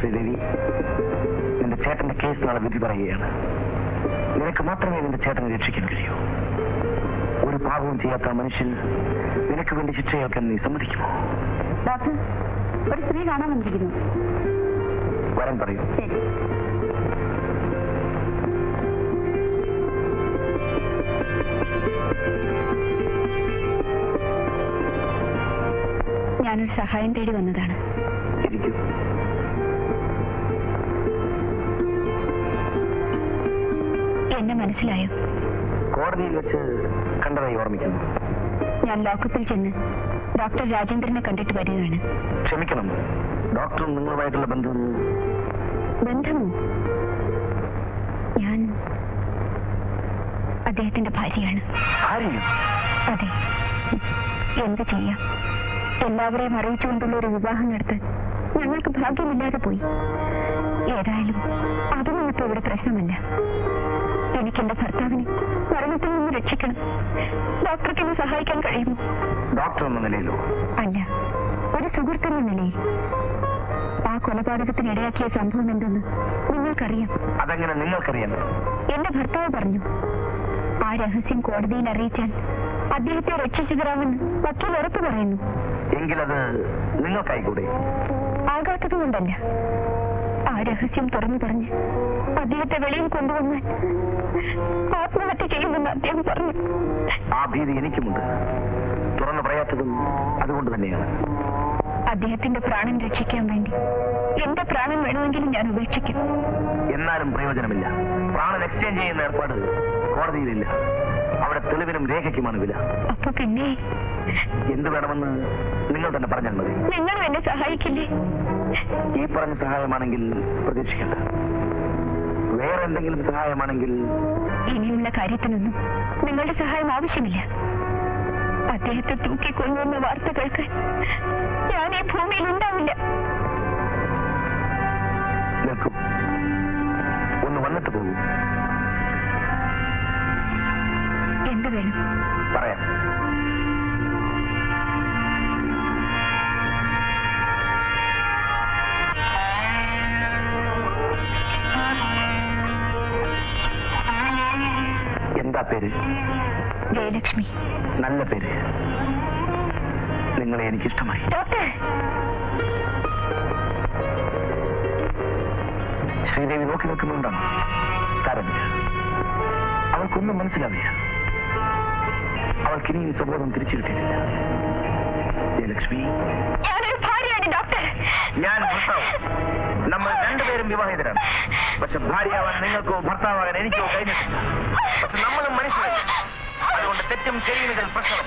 ശ്രീദേവി നിന്റെ ചേട്ടന്റെ കേസ് നാളെ വിധി പറയുകയാണ് നിനക്ക് മാത്രമേ നിന്റെ ചേട്ടനെ രക്ഷിക്കാൻ കഴിയൂ ഒരു പാപവും ചെയ്യാത്ത ആ മനുഷ്യൻ നിനക്ക് വേണ്ടി ശിക്ഷ കേൾക്കാൻ നീ സമ്മതിക്കുമോ ഡോക്ടർ ഒരു സ്ത്രീ കാണാൻ വന്നിരിക്കുന്നു വരാൻ പറയൂ ശരി ഞാനൊരു സഹായം തേടി വന്നതാണ് ഇരിക്കൂ എന്നെ മനസ്സിലായോ കോടതിയിൽ വെച്ച് കണ്ടതായി ഓർമ്മിക്കുന്നു ഞാൻ ലോക്കപ്പിൽ ചെന്ന് ഡോക്ടർ രാജേന്ദ്രനെ കണ്ടിട്ട് വരികയാണ് ക്ഷമിക്കണം ഡോക്ടറും നിങ്ങളുമായിട്ടുള്ള ബന്ധം ബന്ധമോ ഞാൻ അദ്ദേഹത്തിന്റെ ഭാര്യയാണ് ഭാര്യയും അതെ എന്ത് ചെയ്യാം എല്ലാവരെയും അറിയിച്ചുകൊണ്ടുള്ള ഒരു വിവാഹം നടത്താൻ ഞങ്ങൾക്ക് ഭാഗ്യമില്ലാതെ പോയി ഏതായാലും അതൊന്നും ഇപ്പൊ ഇവിടെ പ്രശ്നമല്ല എനിക്ക് എന്റെ ഭർത്താവിനെ മരണത്തിൽ നിന്ന് രക്ഷിക്കണം ഡോക്ടർക്ക് എന്നെ സഹായിക്കാൻ കഴിയുമോ ഡോക്ടർ എന്ന നിലയിലോ അല്ല ഒരു സുഹൃത്തെന്ന നിലയിൽ ആ കൊലപാതകത്തിന് ഇടയാക്കിയ സംഭവം എന്തെന്ന് നിങ്ങൾക്കറിയാം അതെങ്ങനെ നിങ്ങൾക്കറിയാം എന്റെ ഭർത്താവ് പറഞ്ഞു ആ രഹസ്യം കോടതിയിൽ അറിയിച്ചാൽ അദ്ദേഹത്തെ രക്ഷിച്ചു തരാമെന്ന് വക്കീൽ ഉറപ്പ് പറയുന്നു എങ്കിലത് നിങ്ങൾക്കായിക്കൂടെ ആകാത്തത് കൊണ്ടല്ല ആ രഹസ്യം തുറന്നു പറഞ്ഞ് അദ്ദേഹത്തെ വെളിയിൽ കൊണ്ടുവന്നാൽ ആത്മഹത്യ ചെയ്യുമെന്ന് അദ്ദേഹം പറഞ്ഞു ആ ഭീതി എനിക്കുമുണ്ട് തുറന്നു പറയാത്തതും അതുകൊണ്ട് തന്നെയാണ് അദ്ദേഹത്തിന്റെ പ്രാണൻ രക്ഷിക്കാൻ വേണ്ടി എന്റെ പ്രാണൻ വേണമെങ്കിലും ഞാൻ ഉപേക്ഷിക്കും എന്നാലും പ്രയോജനമില്ല പ്രാണൻ എക്സ്ചേഞ്ച് ചെയ്യുന്ന ഏർപ്പാട് കോടതിയിലില്ല അവിടെ തെളിവിനും രേഖയ്ക്കുമാണ് വില അപ്പൊ പിന്നെ എന്ത് വേണമെന്ന് നിങ്ങൾ തന്നെ പറഞ്ഞാൽ മതി നിങ്ങളും എന്നെ സഹായിക്കില്ലേ ഈ പറഞ്ഞ സഹായമാണെങ്കിൽ പ്രതീക്ഷിക്കണ്ട വേറെ എന്തെങ്കിലും സഹായമാണെങ്കിൽ ഇനിയുള്ള കാര്യത്തിനൊന്നും നിങ്ങളുടെ സഹായം ആവശ്യമില്ല അദ്ദേഹത്തെ തൂക്കിക്കൊല്ലുന്ന വാർത്ത കേൾക്കാൻ ഞാൻ ഈ ഭൂമിയിൽ ഉണ്ടാവില്ല നിൽക്കും ഒന്ന് വന്നിട്ട് പോകൂ എന്ത് വേണം പറയാം എന്താ പേര് ജയലക്ഷ്മി നല്ല പേര് നിങ്ങളെ എനിക്കിഷ്ടമായി ഡോക്ടർ ശ്രീദേവി നോക്കി നിൽക്കുന്നുണ്ടാണ് സാരമില്ല അവൾക്കൊന്നും മനസ്സിലാവില്ല അവൾക്ക് ഇനിയും സ്വബോധം തിരിച്ചു കിട്ടിയിട്ടില്ല ജയലക്ഷ്മി ഞാനൊരു ഭാര്യയാണ് ഡോക്ടർ ഞാൻ ഭർത്താവ് നമ്മൾ രണ്ടുപേരും വിവാഹിതരാണ് പക്ഷെ ഭാര്യയാവാൻ നിങ്ങൾക്കോ ഭർത്താവാകാൻ എനിക്കോ കഴിഞ്ഞിട്ടില്ല പക്ഷെ നമ്മളും മനുഷ്യരായി അതുകൊണ്ട് തെറ്റും ശരിയും ഇതിൽ പ്രശ്നം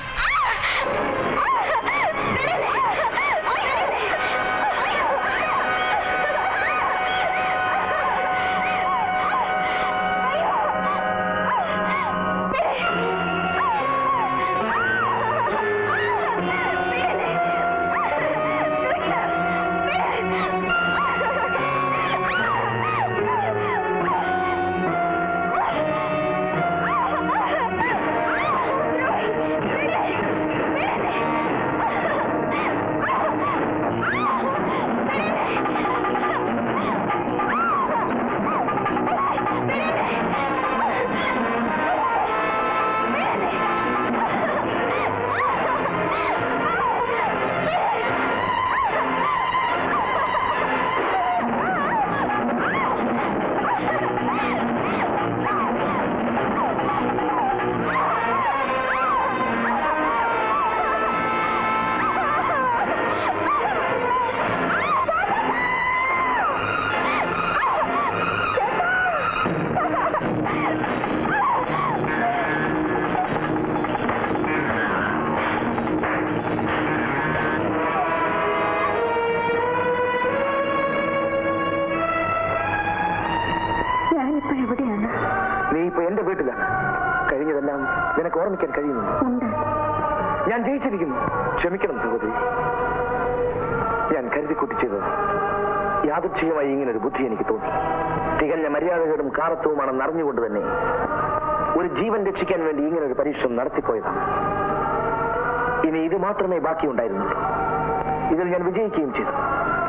ഞാനിപ്പോ എവിടെയാണ് നീ ഇപ്പൊ എന്റെ വീട്ടിലാണ് കഴിഞ്ഞതെല്ലാം നിനക്ക് ഓർമ്മിക്കാൻ കഴിയുന്നു ഉണ്ട് ഞാൻ ജയിച്ചിരിക്കുന്നു ക്ഷമിക്കണം സഹോദരി ഞാൻ കരുതിക്കൂട്ടി ചെയ്തത് യാദൃച്ഛികമായി ഇങ്ങനെ ഒരു ബുദ്ധി എനിക്ക് തോന്നി തികഞ്ഞ മര്യാദകളും കാറത്വവുമാണെന്ന് അറിഞ്ഞുകൊണ്ട് തന്നെ ഒരു ജീവൻ രക്ഷിക്കാൻ വേണ്ടി ഇങ്ങനെ ഒരു പരീക്ഷണം നടത്തിപ്പോയതാണ് ഇനി ഇത് മാത്രമേ ബാക്കിയുണ്ടായിരുന്നുള്ളൂ ഇതിൽ ഞാൻ വിജയിക്കുകയും ചെയ്തു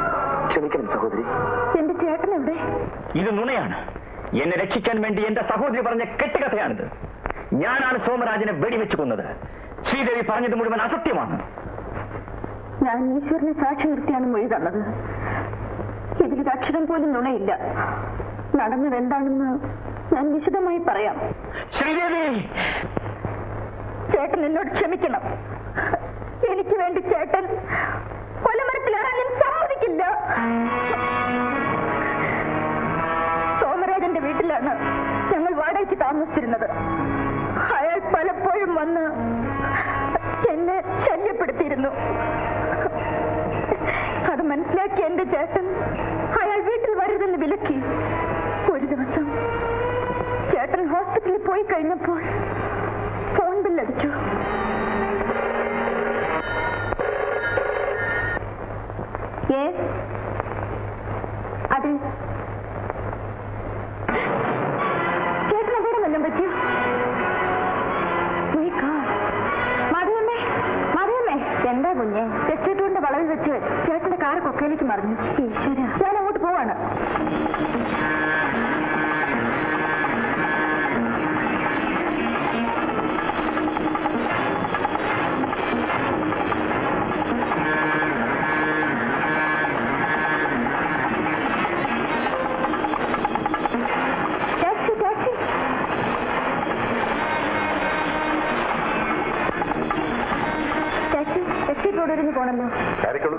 ക്ഷമിക്കണം സഹോദരി എന്റെ ചേട്ടൻ എവിടെ ഇത് നുണയാണ് എന്നെ രക്ഷിക്കാൻ വേണ്ടി എന്റെ സഹോദരി പറഞ്ഞ കെട്ടുകഥയാണിത് ഞാനാണ് സോമരാജനെ വെടിവെച്ച് കൊന്നത് ശ്രീദേവി പറഞ്ഞത് മുഴുവൻ അസത്യമാണ് ഞാൻ ഈശ്വരനെ സാക്ഷി നിർത്തിയാണ് മൊഴി തന്നത് ഇതിലൊരു അക്ഷരം പോലും നുണയില്ല നടന്നത് എന്താണെന്ന് ഞാൻ വിശദമായി പറയാം ശ്രീദേവി ചേട്ടൻ എന്നോട് ക്ഷമിക്കണം എനിക്ക് വേണ്ടി ചേട്ടൻ കൊലമരത്തിലേറാൻ ഞാൻ സമ്മതിക്കില്ല സോമരാജന്റെ വീട്ടിലാണ് ഞങ്ങൾ വാടകയ്ക്ക് താമസിച്ചിരുന്നത് അയാൾ പലപ്പോഴും വന്ന് എന്നെ ശല്യപ്പെടുത്തിയിരുന്നു അത് മനസ്സിലാക്കിയ എന്റെ ചേട്ടൻ അയാൾ വീട്ടിൽ വരരുതെന്ന് വിലക്കി ഒരു ദിവസം ചേട്ടൻ ഹോസ്പിറ്റലിൽ പോയി കഴിഞ്ഞപ്പോൾ ഫോൺ ബില്ലടിച്ചു Yes. അതെ ചേട്ടന് അപകടം വല്ലതും പറ്റിയോ My God. മധുവമ്മേ, മധുവമ്മേ, എന്താ കുഞ്ഞെ ടെസ്റ്റേറ്റൂറിന്റെ വളവിൽ വെച്ച് ചേട്ടന്റെ കാർ കൊക്കയിലേക്ക് മറിഞ്ഞു ഈശ്വര ഞാൻ അങ്ങോട്ട് പോവാണ് ടാക്സി ടാക്സി ടാക്സി ടാക്സി റോഡിൽ പോണല്ലോ കാര്യക്കുള്ളൂ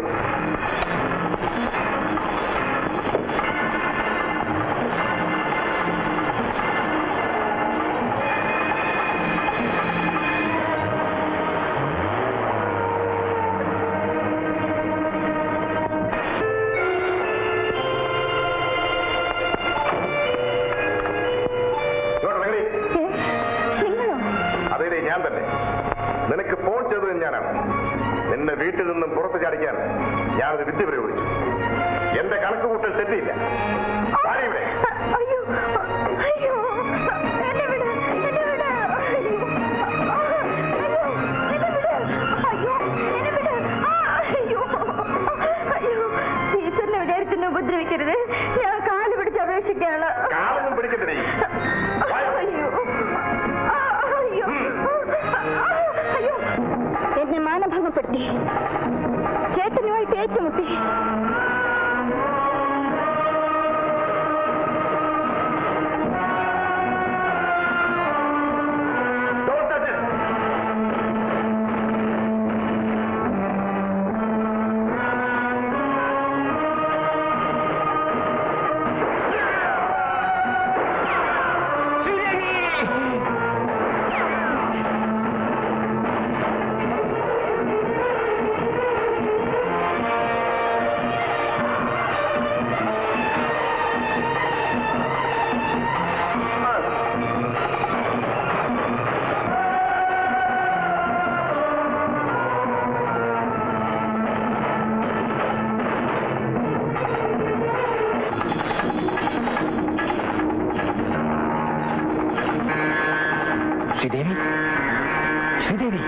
ഏ, നിങ്ങളോ അതേ ഞാൻ തന്നെ നിനക്ക് ഫോൺ ചെയ്തത് ഞാനാണ് നിന്നെ വീട്ടിൽ നിന്നും പുറത്ത് ചാടിക്കാൻ ഞാനൊരു വിദ്യ പ്രയോഗിച്ചു എന്റെ കണക്ക് കൂട്ടൽ തെറ്റിയില്ല ആരെ ഇവിടെ അയ്യോ അയ്യോ എന്നെ വിട് എന്നെ വിട് അയ്യോ അയ്യോ എന്നെ വിട് അയ്യോ എന്നെ വിട് ആ, അയ്യോ അയ്യോ ഈശ്വരനെ വിചാരിച്ചെന്നെ ഉപദ്രവിക്കരുത് ഞാൻ കാല് പിടിച്ച് അപേക്ഷിക്കാണ് കാലൊന്നും പിടിക്കത്തില്ലേ അയ്യോ ആ, അയ്യോ ആ, അയ്യോ എന്നെ മാനഭംഗപ്പെടുത്തി ചേട്ടനുമായിട്ട് ഏറ്റുമുട്ടി Don't touch it. Sridevi Sridevi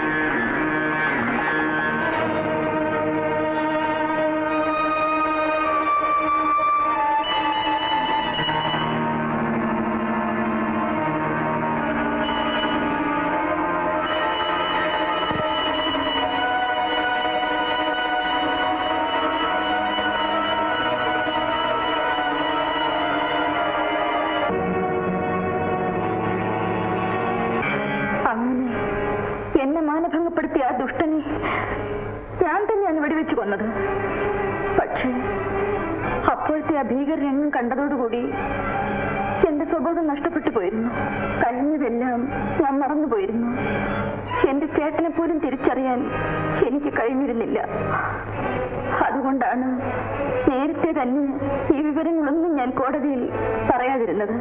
അങ്ങനെ എന്നെ മാനഭംഗപ്പെടുത്തിയ ആ ദുഷ്ടനെ ഞാൻ തന്നെയാണ് വെടിവെച്ച് കൊന്നത് പക്ഷേ അപ്പോഴത്തെ ആ ഭീകരനെങ്ങും കണ്ടതോടുകൂടി എന്റെ സ്വബോധം നഷ്ടപ്പെട്ടു പോയിരുന്നു കഴിഞ്ഞതെല്ലാം ഞാൻ മറന്നുപോയിരുന്നു എന്റെ ചേട്ടനെ പോലും തിരിച്ചറിയാൻ എനിക്ക് കഴിഞ്ഞിരുന്നില്ല അതുകൊണ്ടാണ് നേരത്തെ തന്നെ ഈ വിവരങ്ങളൊന്നും ഞാൻ കോടതിയിൽ പറയാതിരുന്നത്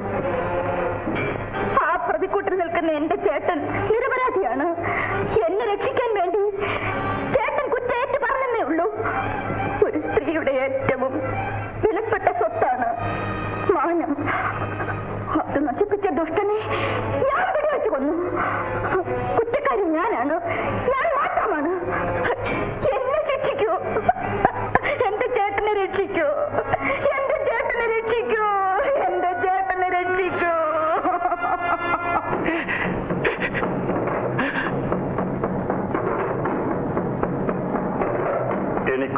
ആ പ്രതിക്കൂട്ടിൽ നിൽക്കുന്ന എന്റെ ചേട്ടൻ നിരപരാധിയാണ് എന്നെ രക്ഷിക്കാൻ വേണ്ടി ചേട്ടൻ കുറ്റേറ്റ് പറഞ്ഞതേ ഉള്ളൂ ഒരു സ്ത്രീയുടെ ഏറ്റവും വിലപ്പെട്ട സ്വത്താണ് മാനം അത് നശിപ്പിച്ച ദുഷ്ടനെ ഞാൻ വെടിവെച്ച് കൊന്നു കുറ്റക്കാരി ഞാനാണ് ഞാൻ മാത്രമാണ് എന്നെ രക്ഷിക്കൂ എന്റെ ചേട്ടനെ രക്ഷിക്കൂ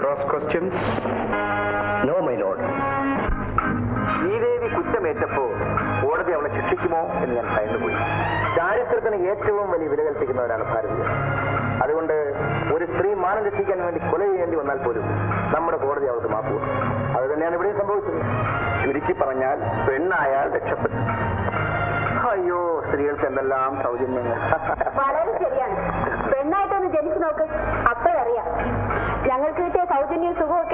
cross questions no my lord Sridevi കുറ്റമേറ്റപ്പോ കോടതി അവളെ ശിക്ഷിക്കുമോ എന്ന് ഞാൻ ഭയന്നുപോയി ചാരിത്രത്തിന് ഏറ്റവും വലിയ വില കൽപ്പിക്കുന്നവരാണ് ഭാരതീയർ അതുകൊണ്ട് ഒരു സ്ത്രീ മാനം രക്ഷിക്കാൻ വേണ്ടി കൊല ചെയ്യേണ്ടി വന്നാൽ പോലും നമ്മുടെ കോടതി അവൾക്ക് മാപ്പ് കൊടുക്കും. അത് തന്നെയാണ് ഇവിടെ സംഭവിച്ചത് ചുരുക്കി പറഞ്ഞാൽ പെണ്ണായാൽ രക്ഷപ്പെട്ടു അയ്യോ സ്ത്രീകൾക്ക് എന്തെല്ലാം സൗജന്യങ്ങൾ വളരെ ശരിയാണ് പെണ്ണായിട്ടൊന്ന് ജനിച്ചു നോക്ക് അപ്പോഴറിയാം ഞങ്ങൾക്ക് കിട്ടിയ സൗജന്യ സുഖവും